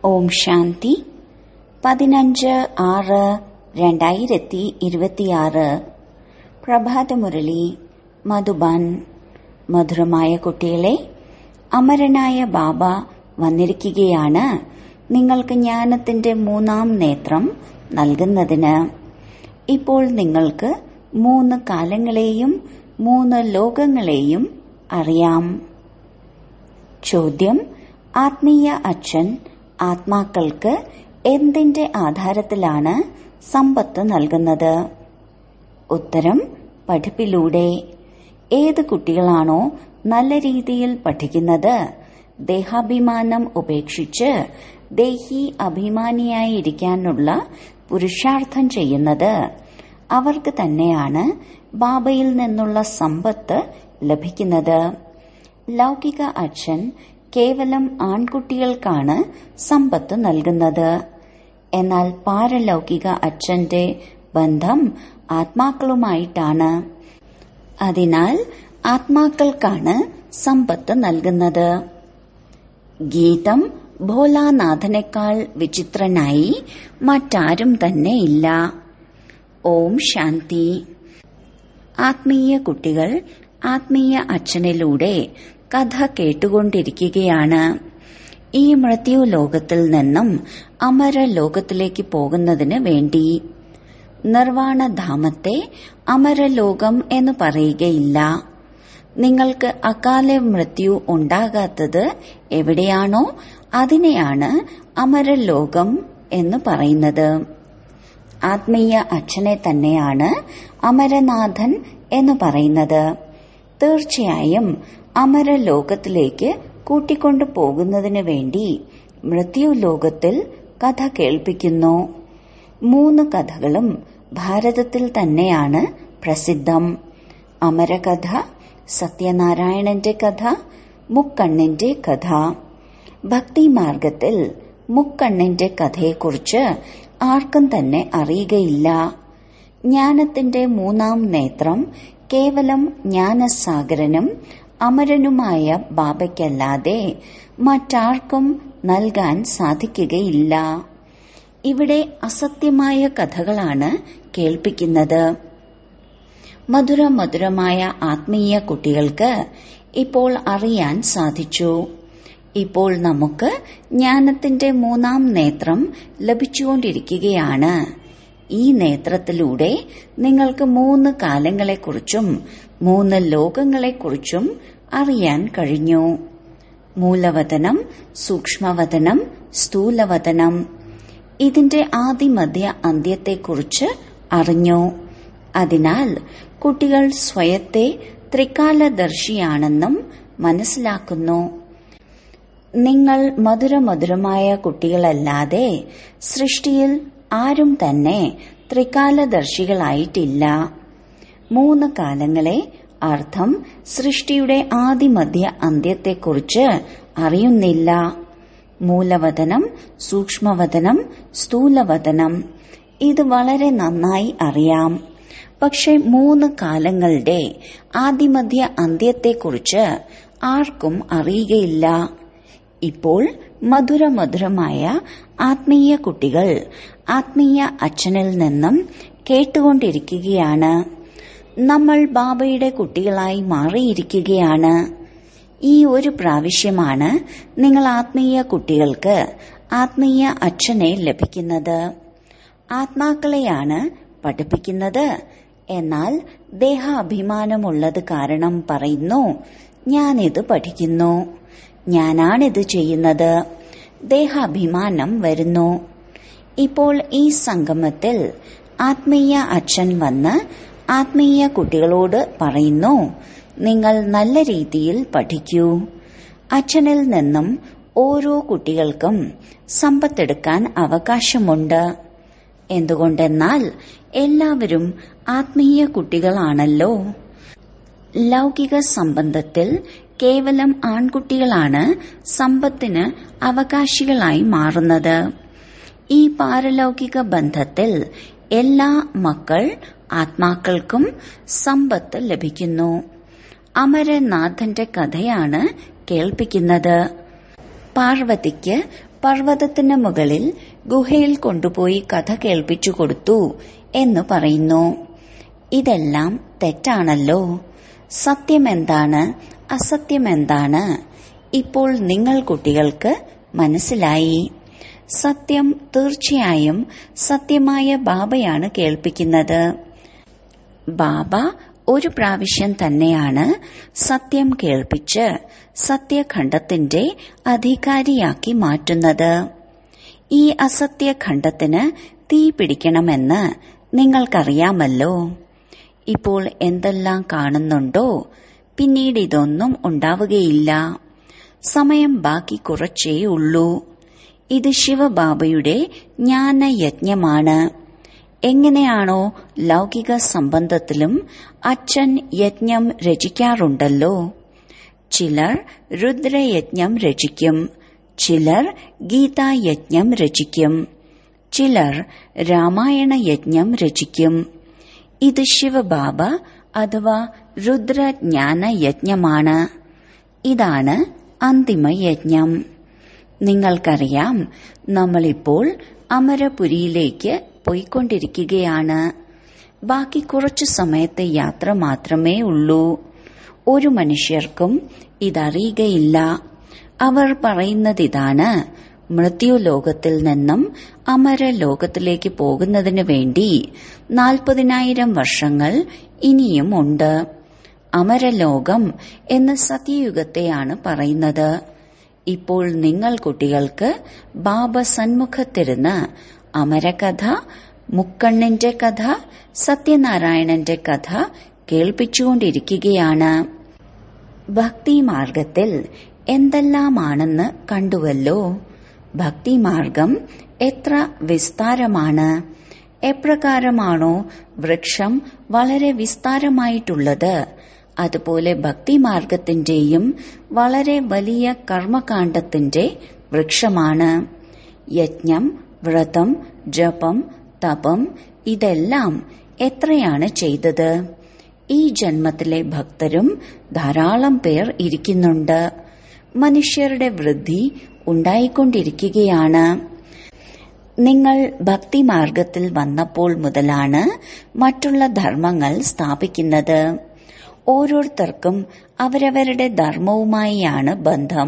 ഓം ശാന്തി പതിനഞ്ച് ആറ് രണ്ടായിരത്തി ഇരുപത്തിയാറ് പ്രഭാതമുരളി മധുബൻ മധുരമായ കുട്ടികളെ അമരനായ ബാബ വന്നിരിക്കുകയാണ് നിങ്ങൾക്ക് ജ്ഞാനത്തിന്റെ മൂന്നാം നേത്രം നൽകുന്നതിന് ഇപ്പോൾ നിങ്ങൾക്ക് മൂന്ന് കാലങ്ങളെയും മൂന്ന് ലോകങ്ങളെയും അറിയാം ചോദ്യം ആത്മീയ അച്ഛൻ ആത്മാക്കൾക്ക് എന്തിന്റെ ആധാരത്തിലാണ് സമ്പത്ത് നൽകുന്നത് ഉത്തരം പഠിപ്പിലൂടെ ഏത് കുട്ടികളാണോ നല്ല രീതിയിൽ പഠിക്കുന്നത് ദേഹാഭിമാനം ഉപേക്ഷിച്ച് ദേഹി അഭിമാനിയായിരിക്കാനുള്ള പുരുഷാർത്ഥം ചെയ്യുന്നത് അവർക്ക് തന്നെയാണ് ബാബയിൽ നിന്നുള്ള സമ്പത്ത് ലഭിക്കുന്നത് ലൗകിക അച്ഛൻ കേവലം ആൺകുട്ടികൾക്കാണ് സമ്പത്ത് നൽകുന്നത് എന്നാൽ പാരലൗകിക അച്ഛന്റെ ബന്ധം ആത്മാക്കളുമായിട്ടാണ് അതിനാൽ ആത്മാക്കൾക്കാണ് സമ്പത്ത് നൽകുന്നത് ഗീതം ഭോലാനാഥനേക്കാൾ വിചിത്രനായി മറ്റാരും തന്നെ ഇല്ല ഓം ശാന്തി ആത്മീയ കുട്ടികൾ ആത്മീയ അച്ഛനിലൂടെ കഥ കേട്ടുകൊണ്ടിരിക്കുകയാണ് ഈ മൃത്യു ലോകത്തിൽ നിന്നും അമര ലോകത്തിലേക്ക് പോകുന്നതിന് വേണ്ടി നിർവാണധാമത്തെ അമരലോകം എന്ന് പറയുകയില്ല നിങ്ങൾക്ക് അകാല മൃത്യു ഉണ്ടാകാത്തത് എവിടെയാണോ അതിനെയാണ് അമരലോകം എന്ന് പറയുന്നത് ആത്മീയ അച്ഛനെ തന്നെയാണ് അമരനാഥൻ എന്ന് പറയുന്നത് തീർച്ചയായും അമരലോകത്തിലേക്ക് കൂട്ടിക്കൊണ്ടു പോകുന്നതിന് വേണ്ടി മൃത്യു ലോകത്തിൽ കഥ കേൾപ്പിക്കുന്നു മൂന്ന് കഥകളും ഭാരതത്തിൽ തന്നെയാണ് പ്രസിദ്ധം അമരകഥ സത്യനാരായണന്റെ കഥ മുക്കണ്ണിന്റെ കഥ ഭക്തിമാർഗത്തിൽ മുക്കണ്ണിന്റെ കഥയെക്കുറിച്ച് ആർക്കും തന്നെ അറിയുകയില്ല ജ്ഞാനത്തിന്റെ മൂന്നാം നേത്രം കേവലം ജ്ഞാനസാഗരനും അമരനുമായ ബാബയ്ക്കല്ലാതെ മറ്റാർക്കും നൽകാൻ സാധിക്കുകയില്ല ഇവിടെ അസത്യമായ കഥകളാണ് കേൾപ്പിക്കുന്നത് മധുര മധുരമായ ആത്മീയ കുട്ടികൾക്ക് ഇപ്പോൾ അറിയാൻ സാധിച്ചു ഇപ്പോൾ നമുക്ക് ജ്ഞാനത്തിന്റെ മൂന്നാം നേത്രം ലഭിച്ചുകൊണ്ടിരിക്കുകയാണ് ഈ നേത്രത്തിലൂടെ നിങ്ങൾക്ക് മൂന്ന് കാലങ്ങളെക്കുറിച്ചും മൂന്ന് ലോകങ്ങളെക്കുറിച്ചും അറിയാൻ കഴിഞ്ഞു മൂലവതനം സൂക്ഷ്മവതനം സ്ഥൂലവതനം ഇതിന്റെ ആദിമധ്യ അന്ത്യത്തെക്കുറിച്ച് അറിഞ്ഞു അതിനാൽ കുട്ടികൾ സ്വയത്തെ ത്രികാലദർശിയാണെന്നും മനസ്സിലാക്കുന്നു നിങ്ങൾ മധുരമധുരമായ കുട്ടികളല്ലാതെ സൃഷ്ടിയിൽ ആരും തന്നെ ത്രികാലദർശികളായിട്ടില്ല മൂന്ന് കാലങ്ങളെ അർത്ഥം സൃഷ്ടിയുടെ ആദിമധ്യ അന്ത്യത്തെക്കുറിച്ച് അറിയുന്നില്ല മൂലവതനം സൂക്ഷ്മവതനം സ്ഥൂലവതനം ഇത് വളരെ നന്നായി അറിയാം പക്ഷെ മൂന്ന് കാലങ്ങളുടെ ആദിമധ്യ അന്ത്യത്തെക്കുറിച്ച് ആർക്കും അറിയുകയില്ല ഇപ്പോൾ മധുരമധുരമായ ആത്മീയ കുട്ടികൾ ആത്മീയ അച്ഛനിൽ നിന്നും കേട്ടുകൊണ്ടിരിക്കുകയാണ് നമ്മൾ ബാബയുടെ കുട്ടികളായി മാറിയിരിക്കുകയാണ് ഈ ഒരു പ്രാവശ്യമാണ് നിങ്ങൾ ആത്മീയ കുട്ടികൾക്ക് ആത്മീയ അച്ഛനെ ലഭിക്കുന്നത് ആത്മാക്കളെയാണ് പഠിപ്പിക്കുന്നത് എന്നാൽ ദേഹാഭിമാനമുള്ളത് കാരണം പറയുന്നു ഞാനിത് പഠിക്കുന്നു ഞാനാണിത് ചെയ്യുന്നത് ദേഹാഭിമാനം വരുന്നു ഇപ്പോൾ ഈ സംഗമത്തിൽ ആത്മീയ അച്ഛൻ വന്ന് ആത്മീയ കുട്ടികളോട് പറയുന്നു നിങ്ങൾ നല്ല രീതിയിൽ പഠിക്കൂ അച്ഛനിൽ നിന്നും ഓരോ കുട്ടികൾക്കും സമ്പത്തെടുക്കാൻ അവകാശമുണ്ട് എന്തുകൊണ്ടെന്നാൽ എല്ലാവരും ആത്മീയ കുട്ടികളാണല്ലോ ലൗകിക സംബന്ധത്തിൽ കേവലം ആൺകുട്ടികളാണ് സമ്പത്തിന് അവകാശികളായി മാറുന്നത് ഈ പാരലൗകിക ബന്ധത്തിൽ എല്ലാ മക്കൾ ആത്മാക്കൾക്കും സമ്പത്ത് ലഭിക്കുന്നു അമരനാഥന്റെ കഥയാണ് കേൾപ്പിക്കുന്നത് പാർവതിക്ക് പർവ്വതത്തിന് മുകളിൽ ഗുഹയിൽ കൊണ്ടുപോയി കഥ കേൾപ്പിച്ചു കൊടുത്തു എന്ന് പറയുന്നു ഇതെല്ലാം തെറ്റാണല്ലോ സത്യമെന്താണ് അസത്യമെന്താണ് ഇപ്പോൾ നിങ്ങൾ കുട്ടികൾക്ക് മനസ്സിലായി സത്യം തീർച്ചയായും സത്യമായ ബാബയാണ് കേൾപ്പിക്കുന്നത് ബാബ ഒരു പ്രാവശ്യം തന്നെയാണ് സത്യം കേൾപ്പിച്ച് സത്യഖണ്ഡത്തിന്റെ അധികാരിയാക്കി മാറ്റുന്നത് ഈ അസത്യഖണ്ഡത്തിന് തീ പിടിക്കണമെന്ന് നിങ്ങൾക്കറിയാമല്ലോ ഇപ്പോൾ എന്തെല്ലാം കാണുന്നുണ്ടോ പിന്നീട് ഇതൊന്നും ഉണ്ടാവുകയില്ല സമയം ബാക്കി കുറച്ചേ ഉള്ളൂ ഇത് ശിവബാബയുടെ ജ്ഞാനയജ്ഞമാണ് എങ്ങനെയാണോ ലൗകിക സംബന്ധത്തിലും അച്ഛൻ യജ്ഞം രചിക്കാറുണ്ടല്ലോ ചിലർ രുദ്രയജ്ഞം രചിക്കും ചിലർ ഗീതായജ്ഞം രചിക്കും ചിലർ രാമായണ യജ്ഞം രചിക്കും ഇത് ശിവബാബ അഥവാ രുദ്രജ്ഞാന യജ്ഞമാണ് ഇതാണ് അന്തിമ യജ്ഞം നിങ്ങൾക്കറിയാം നമ്മളിപ്പോൾ അമരപുരിയിലേക്ക് പോയിക്കൊണ്ടിരിക്കുകയാണ് ബാക്കി കുറച്ചു സമയത്തെ യാത്ര മാത്രമേ ഉള്ളൂ ഒരു മനുഷ്യർക്കും ഇതറിയുകയില്ല അവർ പറയുന്നത് ഇതാണ് മൃത്യുലോകത്തിൽ നിന്നും അമരലോകത്തിലേക്ക് പോകുന്നതിന് വേണ്ടി നാൽപ്പതിനായിരം വർഷങ്ങൾ ഇനിയും ഉണ്ട് അമരലോകം എന്ന സത്യയുഗത്തെയാണ് പറയുന്നത് ഇപ്പോൾ നിങ്ങൾ കുട്ടികൾക്ക് ബാബ സന്മുഖത്തിരുന്ന് അമരകഥ മുക്കണ്ണിന്റെ കഥ സത്യനാരായണന്റെ കഥ കേൾപ്പിച്ചുകൊണ്ടിരിക്കുകയാണ് ഭക്തിമാർഗത്തിൽ എന്തെല്ലാമാണെന്ന് കണ്ടുവല്ലോ ഭക്തിമാർഗം എത്ര വിസ്താരമാണ് എപ്രകാരമാണോ വൃക്ഷം വളരെ വിസ്താരമായിട്ടുള്ളത് അതുപോലെ ഭക്തിമാർഗത്തിന്റെയും വളരെ വലിയ കർമ്മകാണ്ഡത്തിന്റെ വൃക്ഷമാണ് യജ്ഞം വ്രതം ജപം തപം ഇതെല്ലാം എത്രയാണ് ചെയ്തത് ഈ ജന്മത്തിലെ ഭക്തരും ധാരാളം പേർ ഇരിക്കുന്നുണ്ട് മനുഷ്യരുടെ വൃദ്ധി ഉണ്ടായിക്കൊണ്ടിരിക്കുകയാണ് നിങ്ങൾ ഭക്തിമാർഗത്തിൽ വന്നപ്പോൾ മുതലാണ് മറ്റുള്ള ധർമ്മങ്ങൾ സ്ഥാപിക്കുന്നത് ഓരോരുത്തർക്കും അവരവരുടെ ധർമ്മവുമായാണ് ബന്ധം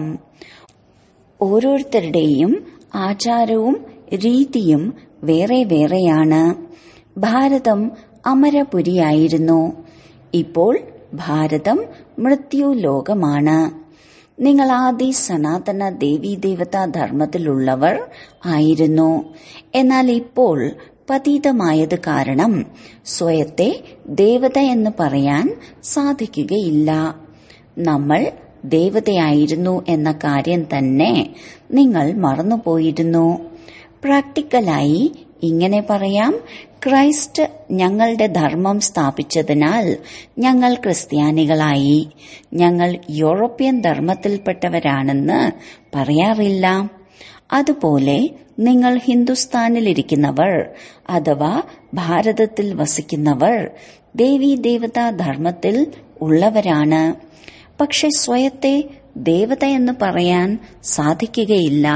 ഓരോരുത്തരുടെയും ആചാരവും രീതിയും വേറെ വേറെയാണ് ഭാരതം അമരപുരിയായിരുന്നു ഇപ്പോൾ ഭാരതം മൃത്യുലോകമാണ് നിങ്ങൾ ആദി സനാതന ദേവീദേവതാ ധർമ്മത്തിലുള്ളവർ ആയിരുന്നു എന്നാൽ ഇപ്പോൾ പതീതമായത് കാരണം സ്വയത്തെ ദേവത എന്ന് പറയാൻ സാധിക്കുകയില്ല നമ്മൾ ദേവതയായിരുന്നു എന്ന കാര്യം തന്നെ നിങ്ങൾ മറന്നുപോയിരുന്നു പ്രാക്ടിക്കലായി ഇങ്ങനെ പറയാം ക്രൈസ്റ്റ് ഞങ്ങളുടെ ധർമ്മം സ്ഥാപിച്ചതിനാൽ ഞങ്ങൾ ക്രിസ്ത്യാനികളായി ഞങ്ങൾ യൂറോപ്യൻ ധർമ്മത്തിൽപ്പെട്ടവരാണെന്ന് പറയാറില്ല അതുപോലെ നിങ്ങൾ ഹിന്ദുസ്ഥാനിലിരിക്കുന്നവർ അഥവാ ഭാരതത്തിൽ വസിക്കുന്നവർ ദേവീ ദേവതാ ധർമ്മത്തിൽ ഉള്ളവരാണ് പക്ഷെ സ്വയത്തെ ദേവത എന്ന് പറയാൻ സാധിക്കുകയില്ല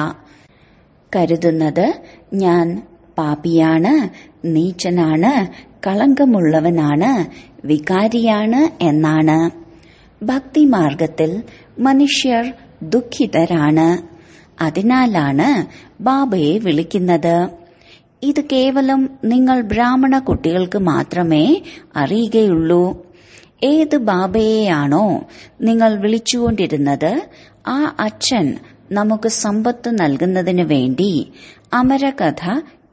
കരുതുന്നത് ഞാൻ പാപിയാണ് നീച്ചനാണ് കളങ്കമുള്ളവനാണ് വികാരിയാണ് എന്നാണ് ഭക്തിമാർഗത്തിൽ മനുഷ്യർ ദുഃഖിതരാണ് അതിനാലാണ് ബാബയെ വിളിക്കുന്നത് ഇത് കേവലം നിങ്ങൾ ബ്രാഹ്മണ കുട്ടികൾക്ക് മാത്രമേ അറിയുകയുള്ളൂ ഏത് ബാബയെയാണോ നിങ്ങൾ വിളിച്ചുകൊണ്ടിരുന്നത് ആ അച്ഛൻ നമുക്ക് സമ്പത്ത് നൽകുന്നതിന് വേണ്ടി അമരകഥ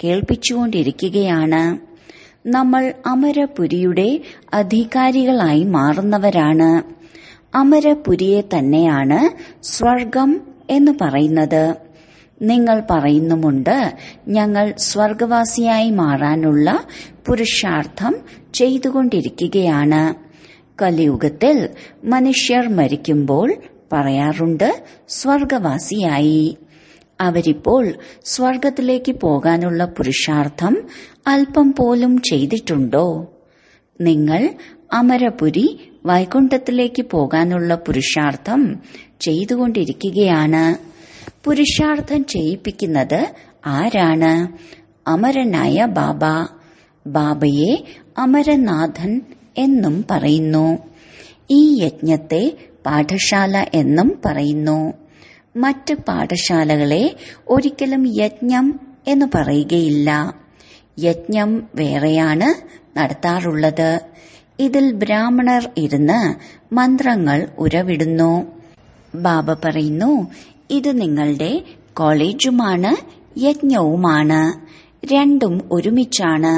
കേൾപ്പിച്ചുകൊണ്ടിരിക്കുകയാണ് നമ്മൾ അമരപുരിയുടെ അധികാരികളായി മാറുന്നവരാണ് അമരപുരിയെ തന്നെയാണ് സ്വർഗം എന്ന് പറയുന്നത് നിങ്ങൾ പറയുന്നുമുണ്ട് ഞങ്ങൾ സ്വർഗവാസിയായി മാറാനുള്ള പുരുഷാർത്ഥം ചെയ്തുകൊണ്ടിരിക്കുകയാണ് കലിയുഗത്തിൽ മനുഷ്യർ മരിക്കുമ്പോൾ പറയാറുണ്ട് സ്വർഗവാസിയായി അവരിപ്പോൾ സ്വർഗത്തിലേക്ക് പോകാനുള്ള പുരുഷാർത്ഥം അല്പം പോലും ചെയ്തിട്ടുണ്ടോ നിങ്ങൾ അമരപുരി വൈകുണ്ഠത്തിലേക്ക് പോകാനുള്ള പുരുഷാർത്ഥം ചെയ്തുകൊണ്ടിരിക്കുകയാണ് പുരുഷാർത്ഥം ചെയ്യിപ്പിക്കുന്നത് ആരാണ് അമരനായ ബാബ ബാബയെ അമരനാഥൻ എന്നും പറയുന്നു ഈ യജ്ഞത്തെ പാഠശാല എന്നും പറയുന്നു മറ്റ് പാഠശാലകളെ ഒരിക്കലും യജ്ഞം എന്ന് പറയുകയില്ല യജ്ഞം വേറെയാണ് നടത്താറുള്ളത് ഇതിൽ ബ്രാഹ്മണർ ഇരുന്ന് മന്ത്രങ്ങൾ ഉരവിടുന്നു ബാബ പറയുന്നു ഇത് നിങ്ങളുടെ കോളേജുമാണ് യജ്ഞവുമാണ് രണ്ടും ഒരുമിച്ചാണ്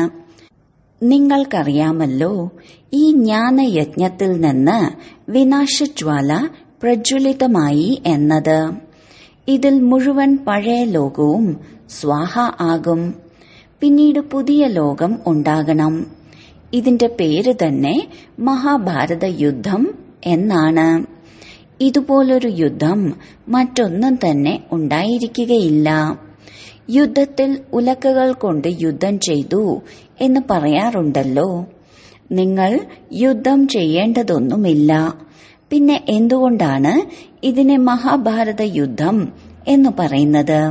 നിങ്ങൾക്കറിയാമല്ലോ ഈ ജ്ഞാനയജ്ഞത്തിൽ നിന്ന് വിനാശജ്വാല പ്രജ്വലിതമായി എന്നത് ഇതിൽ മുഴുവൻ പഴയ ലോകവും സ്വാഹ ആകും പിന്നീട് പുതിയ ലോകം ഉണ്ടാകണം ഇതിന്റെ പേര് തന്നെ മഹാഭാരത യുദ്ധം എന്നാണ് ഇതുപോലൊരു യുദ്ധം മറ്റൊന്നും തന്നെ ഉണ്ടായിരിക്കുകയില്ല യുദ്ധത്തിൽ ഉലക്കകൾ കൊണ്ട് യുദ്ധം ചെയ്തു എന്ന് പറയാറുണ്ടല്ലോ നിങ്ങൾ യുദ്ധം ചെയ്യേണ്ടതൊന്നുമില്ല പിന്നെ എന്തുകൊണ്ടാണ് ഇതിനെ മഹാഭാരത യുദ്ധം എന്ന് പറയുന്നത്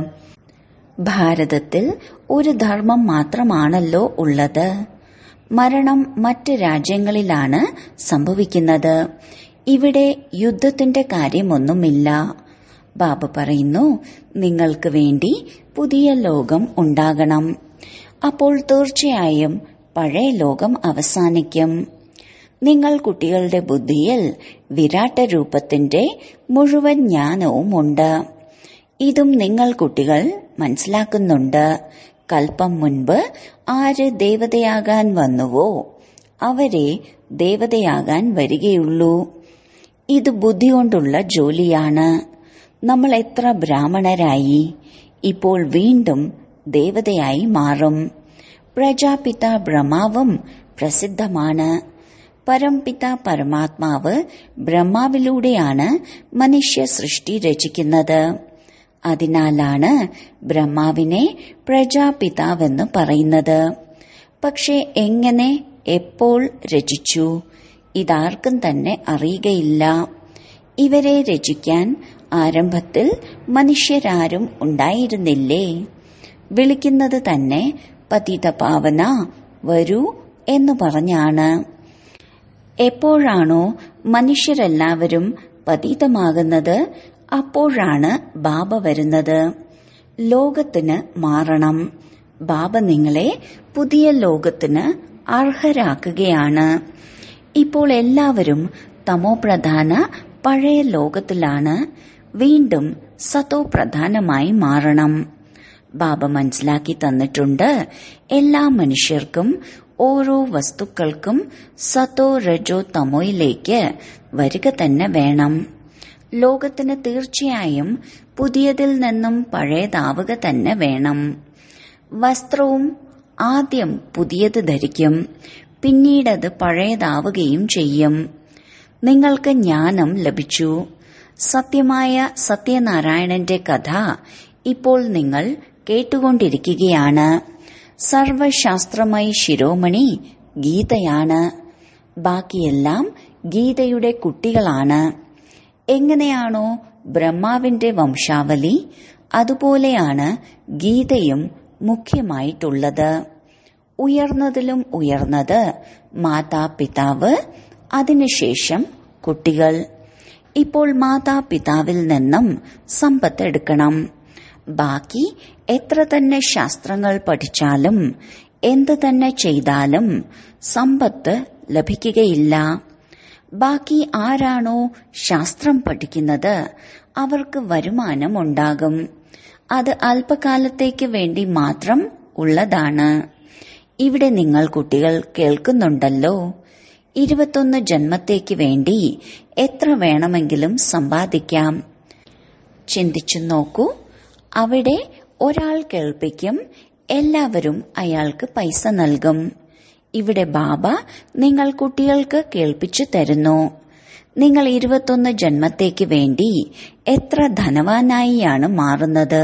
ഭാരതത്തിൽ ഒരു ധർമ്മം മാത്രമാണല്ലോ ഉള്ളത് മരണം മറ്റ് രാജ്യങ്ങളിലാണ് സംഭവിക്കുന്നത് ഇവിടെ യുദ്ധത്തിന്റെ കാര്യമൊന്നുമില്ല ബാബ പറയുന്നു നിങ്ങൾക്ക് വേണ്ടി പുതിയ ലോകം ഉണ്ടാകണം അപ്പോൾ തീർച്ചയായും പഴയ ലോകം അവസാനിക്കും നിങ്ങൾ കുട്ടികളുടെ ബുദ്ധിയിൽ വിരാട്ട രൂപത്തിന്റെ മുഴുവൻ ജ്ഞാനവുമുണ്ട് ഇതും നിങ്ങൾ കുട്ടികൾ മനസ്സിലാക്കുന്നുണ്ട് കൽപ്പം മുൻപ് ആര് ദേവതയാകാൻ വന്നുവോ അവരെ ദേവതയാകാൻ വരികയുള്ളൂ ഇത് ബുദ്ധി കൊണ്ടുള്ള ജോലിയാണ് നമ്മൾ എത്ര ബ്രാഹ്മണരായി ഇപ്പോൾ വീണ്ടും ദേവതയായി മാറും പ്രജാപിത ബ്രഹ്മാവും പ്രസിദ്ധമാണ് പരംപിത പരമാത്മാവ് ബ്രഹ്മാവിലൂടെയാണ് മനുഷ്യ സൃഷ്ടി രചിക്കുന്നത് അതിനാലാണ് ബ്രഹ്മാവിനെ പ്രജാപിതാവെന്ന് പറയുന്നത് പക്ഷെ എങ്ങനെ എപ്പോൾ രചിച്ചു ഇതാർക്കും തന്നെ അറിയുകയില്ല ഇവരെ രചിക്കാൻ ആരംഭത്തിൽ മനുഷ്യരാരും ഉണ്ടായിരുന്നില്ലേ വിളിക്കുന്നത് തന്നെ പതിതപാവന വരൂ എന്ന് പറഞ്ഞാണ് എപ്പോഴാണോ മനുഷ്യരെല്ലാവരും പതീതമാകുന്നത് അപ്പോഴാണ് ബാബ വരുന്നത് ലോകത്തിന് മാറണം ബാബ നിങ്ങളെ പുതിയ ലോകത്തിന് അർഹരാക്കുകയാണ് ഇപ്പോൾ എല്ലാവരും തമോപ്രധാന പഴയ ലോകത്തിലാണ് വീണ്ടും സതോ പ്രധാനമായി മാറണം ബാബ മനസ്സിലാക്കി തന്നിട്ടുണ്ട് എല്ലാ മനുഷ്യർക്കും ഓരോ വസ്തുക്കൾക്കും സതോ രജോ തമോയിലേക്ക് വരിക തന്നെ വേണം ലോകത്തിന് തീർച്ചയായും പുതിയതിൽ നിന്നും പഴയതാവുക തന്നെ വേണം വസ്ത്രവും ആദ്യം പുതിയത് ധരിക്കും പിന്നീടത് പഴയതാവുകയും ചെയ്യും നിങ്ങൾക്ക് ജ്ഞാനം ലഭിച്ചു സത്യമായ സത്യനാരായണന്റെ കഥ ഇപ്പോൾ നിങ്ങൾ കേട്ടുകൊണ്ടിരിക്കുകയാണ് സർവശാസ്ത്രമായി ശിരോമണി ഗീതയാണ് ബാക്കിയെല്ലാം ഗീതയുടെ കുട്ടികളാണ് എങ്ങനെയാണോ ബ്രഹ്മാവിന്റെ വംശാവലി അതുപോലെയാണ് ഗീതയും മുഖ്യമായിട്ടുള്ളത് ഉയർന്നതിലും ഉയർന്നത് മാതാപിതാവ് അതിനുശേഷം കുട്ടികൾ ഇപ്പോൾ മാതാപിതാവിൽ നിന്നും സമ്പത്ത് എടുക്കണം ബാക്കി എത്ര തന്നെ ശാസ്ത്രങ്ങൾ പഠിച്ചാലും എന്ത് തന്നെ ചെയ്താലും സമ്പത്ത് ലഭിക്കുകയില്ല ബാക്കി ആരാണോ ശാസ്ത്രം പഠിക്കുന്നത് അവർക്ക് വരുമാനം ഉണ്ടാകും അത് അല്പകാലത്തേക്ക് വേണ്ടി മാത്രം ഉള്ളതാണ് ഇവിടെ നിങ്ങൾ കുട്ടികൾ കേൾക്കുന്നുണ്ടല്ലോ ഇരുപത്തൊന്ന് ജന്മത്തേക്ക് വേണ്ടി എത്ര വേണമെങ്കിലും സമ്പാദിക്കാം ചിന്തിച്ചു നോക്കൂ അവിടെ ഒരാൾ കേൾപ്പിക്കും എല്ലാവരും അയാൾക്ക് പൈസ നൽകും ഇവിടെ ബാബ നിങ്ങൾ കുട്ടികൾക്ക് കേൾപ്പിച്ചു തരുന്നു നിങ്ങൾ ഇരുപത്തൊന്ന് ജന്മത്തേക്ക് വേണ്ടി എത്ര ധനവാനായിയാണ് മാറുന്നത്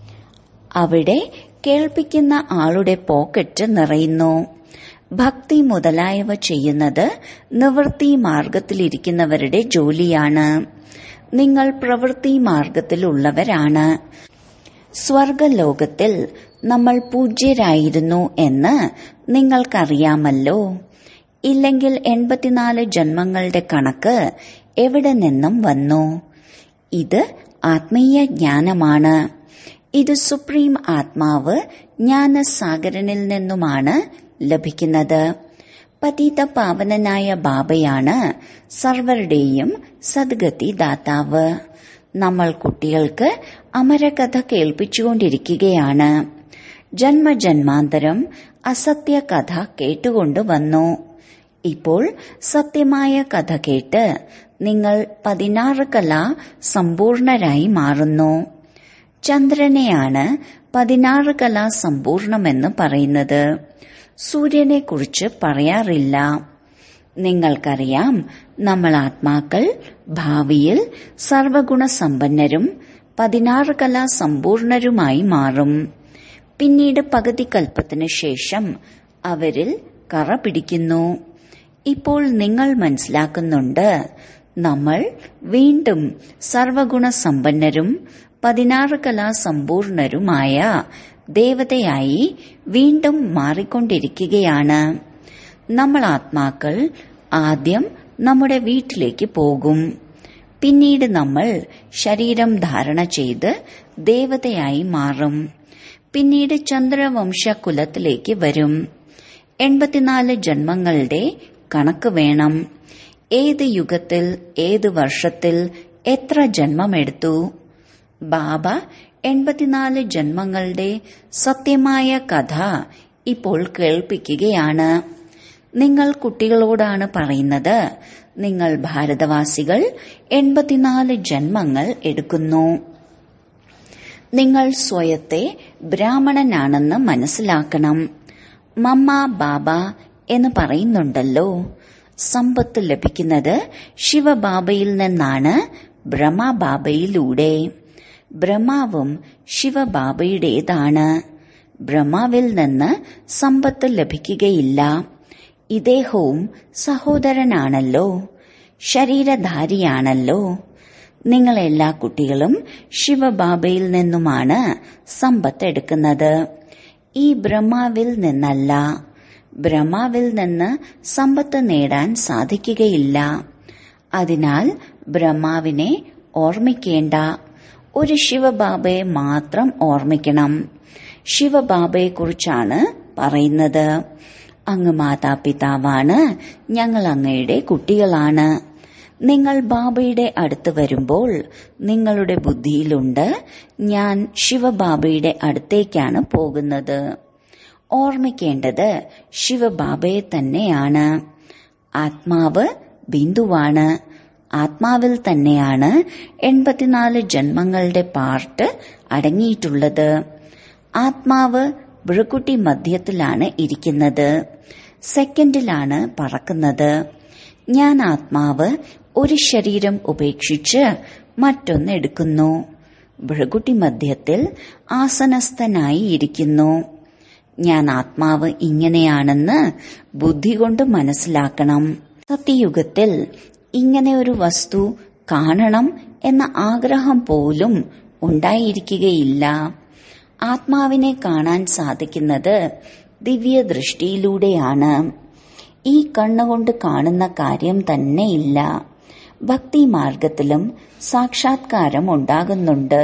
അവിടെ കേൾപ്പിക്കുന്ന ആളുടെ പോക്കറ്റ് നിറയുന്നു ഭക്തി മുതലായവ ചെയ്യുന്നത് നിവൃത്തി മാർഗത്തിലിരിക്കുന്നവരുടെ ജോലിയാണ് നിങ്ങൾ പ്രവൃത്തി മാർഗത്തിലുള്ളവരാണ് സ്വർഗലോകത്തിൽ നമ്മൾ പൂജ്യരായിരുന്നു എന്ന് നിങ്ങൾക്കറിയാമല്ലോ ഇല്ലെങ്കിൽ എൺപത്തിനാല് ജന്മങ്ങളുടെ കണക്ക് എവിടെ നിന്നും വന്നു ഇത് ആത്മീയ ജ്ഞാനമാണ് ഇത് സുപ്രീം ആത്മാവ് ജ്ഞാനസാഗരനിൽ നിന്നുമാണ് ലഭിക്കുന്നത് പതിത പാവനനായ ബാബയാണ് സർവരുടെയും സദ്ഗതി ദാതാവ് നമ്മൾ കുട്ടികൾക്ക് അമരകഥ കേൾപ്പിച്ചുകൊണ്ടിരിക്കുകയാണ് ജന്മജന്മാന്തരം അസത്യ കഥ കേട്ടുകൊണ്ടുവന്നു ഇപ്പോൾ സത്യമായ കഥ കേട്ട് നിങ്ങൾ പതിനാറ് കല സമ്പൂർണരായി മാറുന്നു ചന്ദ്രനെയാണ് പതിനാറ് കല സമ്പൂർണമെന്ന് പറയുന്നത് സൂര്യനെ കുറിച്ച് പറയാറില്ല നിങ്ങൾക്കറിയാം നമ്മൾ ആത്മാക്കൾ ഭാവിയിൽ സർവഗുണസമ്പന്നരും പതിനാറ് കല സമ്പൂർണരുമായി മാറും പിന്നീട് പകുതി കൽപ്പത്തിനു ശേഷം അവരിൽ കറ പിടിക്കുന്നു ഇപ്പോൾ നിങ്ങൾ മനസ്സിലാക്കുന്നുണ്ട് നമ്മൾ വീണ്ടും സർവഗുണസമ്പന്നരും പതിനാറ് കലാ സമ്പൂർണരുമായ ദേവതയായി വീണ്ടും മാറിക്കൊണ്ടിരിക്കുകയാണ് നമ്മൾ ആത്മാക്കൾ ആദ്യം നമ്മുടെ വീട്ടിലേക്ക് പോകും പിന്നീട് നമ്മൾ ശരീരം ധാരണ ചെയ്ത് ദേവതയായി മാറും പിന്നീട് ചന്ദ്രവംശ കുലത്തിലേക്ക് വരും എൺപത്തിനാല് ജന്മങ്ങളുടെ കണക്ക് വേണം ഏത് യുഗത്തിൽ ഏത് വർഷത്തിൽ എത്ര ജന്മമെടുത്തു ബാബ എൺപത്തിനാല് ജന്മങ്ങളുടെ സത്യമായ കഥ ഇപ്പോൾ കേൾപ്പിക്കുകയാണ് നിങ്ങൾ കുട്ടികളോടാണ് പറയുന്നത് നിങ്ങൾ ഭാരതവാസികൾ എൺപത്തിനാല് ജന്മങ്ങൾ എടുക്കുന്നു നിങ്ങൾ സ്വയത്തെ ബ്രാഹ്മണനാണെന്ന് മനസ്സിലാക്കണം മമ്മ ബാബ എന്ന് പറയുന്നുണ്ടല്ലോ സമ്പത്ത് ലഭിക്കുന്നത് ശിവബാബയിൽ നിന്നാണ് ബ്രഹ്മബാബയിലൂടെ ബ്രഹ്മാവും ശിവബാബയുടേതാണ് ബ്രഹ്മാവിൽ നിന്ന് സമ്പത്ത് ലഭിക്കുകയില്ല ഇദ്ദേഹവും സഹോദരനാണല്ലോ ശരീരധാരിയാണല്ലോ നിങ്ങൾ എല്ലാ കുട്ടികളും ശിവബാബയിൽ നിന്നുമാണ് സമ്പത്ത് എടുക്കുന്നത് ഈ ബ്രഹ്മാവിൽ നിന്നല്ല ബ്രഹ്മാവിൽ നിന്ന് സമ്പത്ത് നേടാൻ സാധിക്കുകയില്ല അതിനാൽ ബ്രഹ്മാവിനെ ഓർമ്മിക്കേണ്ട ഒരു ശിവബാബയെ മാത്രം ഓർമ്മിക്കണം ശിവബാബയെക്കുറിച്ചാണ് പറയുന്നത് അങ്ങ് മാതാപിതാവാണ് ഞങ്ങൾ അങ്ങയുടെ കുട്ടികളാണ് നിങ്ങൾ ബാബയുടെ അടുത്ത് വരുമ്പോൾ നിങ്ങളുടെ ബുദ്ധിയിലുണ്ട് ഞാൻ ശിവബാബയുടെ അടുത്തേക്കാണ് പോകുന്നത് ഓർമ്മിക്കേണ്ടത് ശിവബാബയെ തന്നെയാണ് ആത്മാവ് ബിന്ദുവാണ് ആത്മാവിൽ തന്നെയാണ് എൺപത്തിനാല് ജന്മങ്ങളുടെ പാർട്ട് അടങ്ങിയിട്ടുള്ളത് ആത്മാവ് ഭൃകുട്ടി മധ്യത്തിലാണ് ഇരിക്കുന്നത് സെക്കൻഡിലാണ് പറക്കുന്നത് ഞാൻ ആത്മാവ് ഒരു ശരീരം ഉപേക്ഷിച്ച് മറ്റൊന്ന് എടുക്കുന്നു ഭൃകുട്ടി മധ്യത്തിൽ ആസനസ്ഥനായി ഇരിക്കുന്നു ഞാൻ ആത്മാവ് ഇങ്ങനെയാണെന്ന് ബുദ്ധി കൊണ്ട് മനസ്സിലാക്കണം സത്യയുഗത്തിൽ ഇങ്ങനെ ഒരു വസ്തു കാണണം എന്ന ആഗ്രഹം പോലും ഉണ്ടായിരിക്കുകയില്ല ആത്മാവിനെ കാണാൻ സാധിക്കുന്നത് ദിവ്യ ദൃഷ്ടിയിലൂടെയാണ് ഈ കണ്ണുകൊണ്ട് കാണുന്ന കാര്യം തന്നെയില്ല ഭക്തി മാർഗത്തിലും സാക്ഷാത്കാരം ഉണ്ടാകുന്നുണ്ട്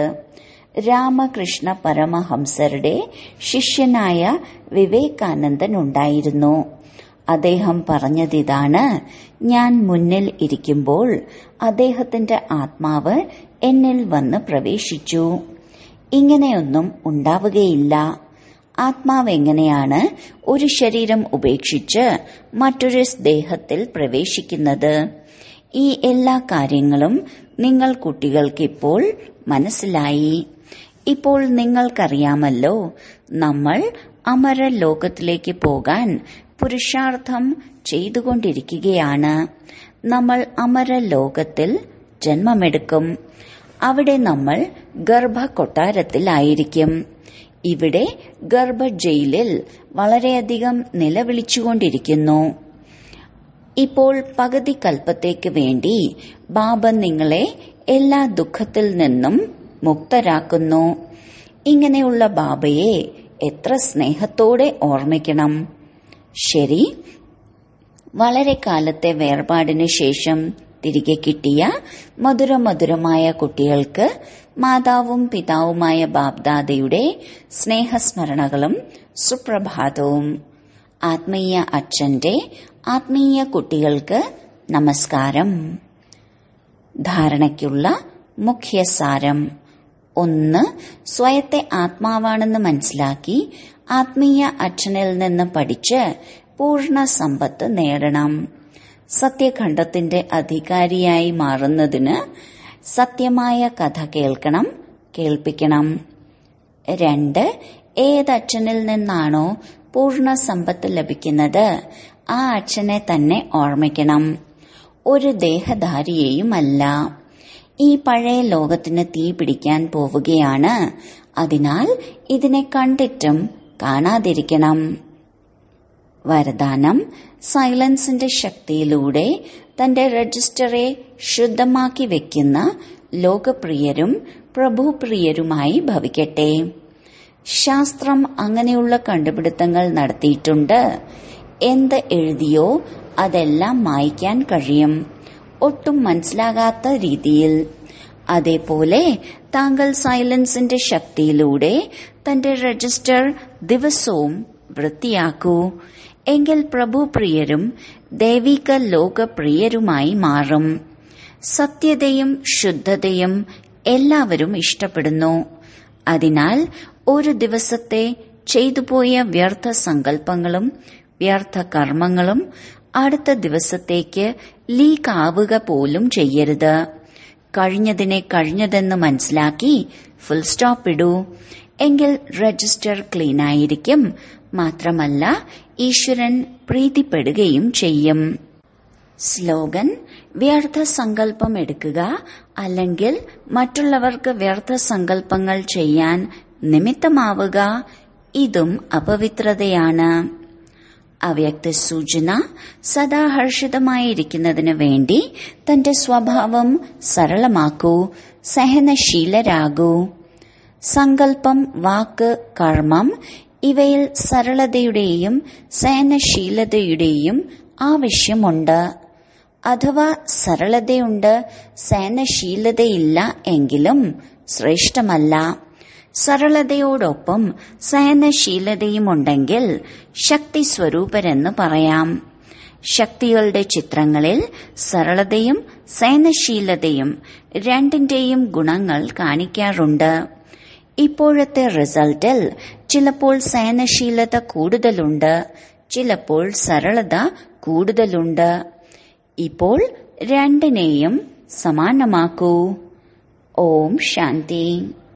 രാമകൃഷ്ണ പരമഹംസരുടെ ശിഷ്യനായ വിവേകാനന്ദൻ ഉണ്ടായിരുന്നു അദ്ദേഹം പറഞ്ഞതിതാണ് ഞാൻ മുന്നിൽ ഇരിക്കുമ്പോൾ അദ്ദേഹത്തിന്റെ ആത്മാവ് എന്നിൽ വന്ന് പ്രവേശിച്ചു ഇങ്ങനെയൊന്നും ഉണ്ടാവുകയില്ല ആത്മാവ് എങ്ങനെയാണ് ഒരു ശരീരം ഉപേക്ഷിച്ച് മറ്റൊരു ദേഹത്തിൽ പ്രവേശിക്കുന്നത് ഈ എല്ലാ കാര്യങ്ങളും നിങ്ങൾ കുട്ടികൾക്കിപ്പോൾ മനസ്സിലായി ഇപ്പോൾ നിങ്ങൾക്കറിയാമല്ലോ നമ്മൾ അമര ലോകത്തിലേക്ക് പോകാൻ പുരുഷാർത്ഥം ചെയ്തുകൊണ്ടിരിക്കുകയാണ് നമ്മൾ അമര ലോകത്തിൽ ജന്മമെടുക്കും അവിടെ നമ്മൾ ഗർഭ കൊട്ടാരത്തിലായിരിക്കും ഇവിടെ ഗർഭ ജയിലിൽ വളരെയധികം നിലവിളിച്ചുകൊണ്ടിരിക്കുന്നു ഇപ്പോൾ പകുതി കൽപ്പത്തേക്ക് വേണ്ടി ബാബ നിങ്ങളെ എല്ലാ ദുഃഖത്തിൽ നിന്നും മുക്തരാക്കുന്നു ഇങ്ങനെയുള്ള ബാബയെ എത്ര സ്നേഹത്തോടെ ഓർമ്മിക്കണം ശരി വളരെ കാലത്തെ വേർപാടിന് ശേഷം തിരികെ കിട്ടിയ മധുരമധുരമായ കുട്ടികൾക്ക് മാതാവും പിതാവുമായ ബാബ്ദാദയുടെ സ്നേഹസ്മരണകളും സുപ്രഭാതവും ആത്മീയ അച്ഛന്റെ ആത്മീയ കുട്ടികൾക്ക് നമസ്കാരം ധാരണയ്ക്കുള്ള മുഖ്യസാരം ഒന്ന് സ്വയത്തെ ആത്മാവാണെന്ന് മനസ്സിലാക്കി ആത്മീയ അച്ഛനിൽ നിന്ന് പഠിച്ച് പൂർണ്ണ സമ്പത്ത് നേടണം സത്യഖണ്ഡത്തിന്റെ അധികാരിയായി മാറുന്നതിന് സത്യമായ കഥ കേൾക്കണം കേൾപ്പിക്കണം രണ്ട് ഏതച്ഛനിൽ നിന്നാണോ പൂർണ്ണ സമ്പത്ത് ലഭിക്കുന്നത് ആ അച്ഛനെ തന്നെ ഓർമ്മിക്കണം ഒരു ദേഹധാരിയെയുമല്ല ഈ പഴയ ലോകത്തിന് തീ പിടിക്കാൻ പോവുകയാണ് അതിനാൽ ഇതിനെ കണ്ടിട്ടും കാണാതിരിക്കണം വരദാനം സൈലൻസിന്റെ ശക്തിയിലൂടെ തന്റെ രജിസ്റ്ററെ ശുദ്ധമാക്കി വെക്കുന്ന ലോകപ്രിയരും പ്രഭുപ്രിയരുമായി ഭവിക്കട്ടെ ശാസ്ത്രം അങ്ങനെയുള്ള കണ്ടുപിടുത്തങ്ങൾ നടത്തിയിട്ടുണ്ട് എന്ത് എഴുതിയോ അതെല്ലാം മായ്ക്കാൻ കഴിയും ഒട്ടും മനസ്സിലാകാത്ത രീതിയിൽ അതേപോലെ താങ്കൾ സൈലൻസിന്റെ ശക്തിയിലൂടെ തന്റെ രജിസ്റ്റർ ദിവസവും വൃത്തിയാക്കൂ എങ്കിൽ പ്രഭുപ്രിയരും ദൈവിക ലോകപ്രിയരുമായി മാറും സത്യതയും ശുദ്ധതയും എല്ലാവരും ഇഷ്ടപ്പെടുന്നു അതിനാൽ ഒരു ദിവസത്തെ ചെയ്തുപോയ വ്യർത്ഥ സങ്കല്പങ്ങളും വ്യർത്ഥ കർമ്മങ്ങളും അടുത്ത ദിവസത്തേക്ക് ലീക്ക് ആവുക പോലും ചെയ്യരുത് കഴിഞ്ഞതിനെ കഴിഞ്ഞതെന്ന് മനസ്സിലാക്കി ഫുൾ സ്റ്റോപ്പ് ഇടൂ എങ്കിൽ രജിസ്റ്റർ ക്ലീൻ ആയിരിക്കും മാത്രമല്ല ഈശ്വരൻ പ്രീതിപ്പെടുകയും ചെയ്യും സ്ലോഗൻ വ്യർത്ഥ സങ്കല്പം എടുക്കുക അല്ലെങ്കിൽ മറ്റുള്ളവർക്ക് വ്യർത്ഥ സങ്കല്പങ്ങൾ ചെയ്യാൻ നിമിത്തമാവുക ഇതും അപവിത്രതയാണ് അവ്യക്ത സൂചന സദാ ഹർഷിതമായിരിക്കുന്നതിന് വേണ്ടി തന്റെ സ്വഭാവം സരളമാക്കൂ സഹനശീലരാകൂ സങ്കല്പം വാക്ക് കർമ്മം ഇവയിൽ സരളതയുടെയും സഹനശീലതയുടെയും ആവശ്യമുണ്ട് അഥവാ സരളതയുണ്ട് സഹനശീലതയില്ല എങ്കിലും ശ്രേഷ്ഠമല്ല സരളതയോടൊപ്പം സഹനശീലതയുമുണ്ടെങ്കിൽ ശക്തി സ്വരൂപരെന്ന് പറയാം ശക്തികളുടെ ചിത്രങ്ങളിൽ സരളതയും സഹനശീലതയും രണ്ടിന്റെയും ഗുണങ്ങൾ കാണിക്കാറുണ്ട് ഇപ്പോഴത്തെ റിസൾട്ടിൽ ചിലപ്പോൾ സഹനശീലത കൂടുതലുണ്ട് ചിലപ്പോൾ സരളത കൂടുതലുണ്ട് ഇപ്പോൾ രണ്ടിനെയും സമാനമാക്കൂ ഓം ശാന്തി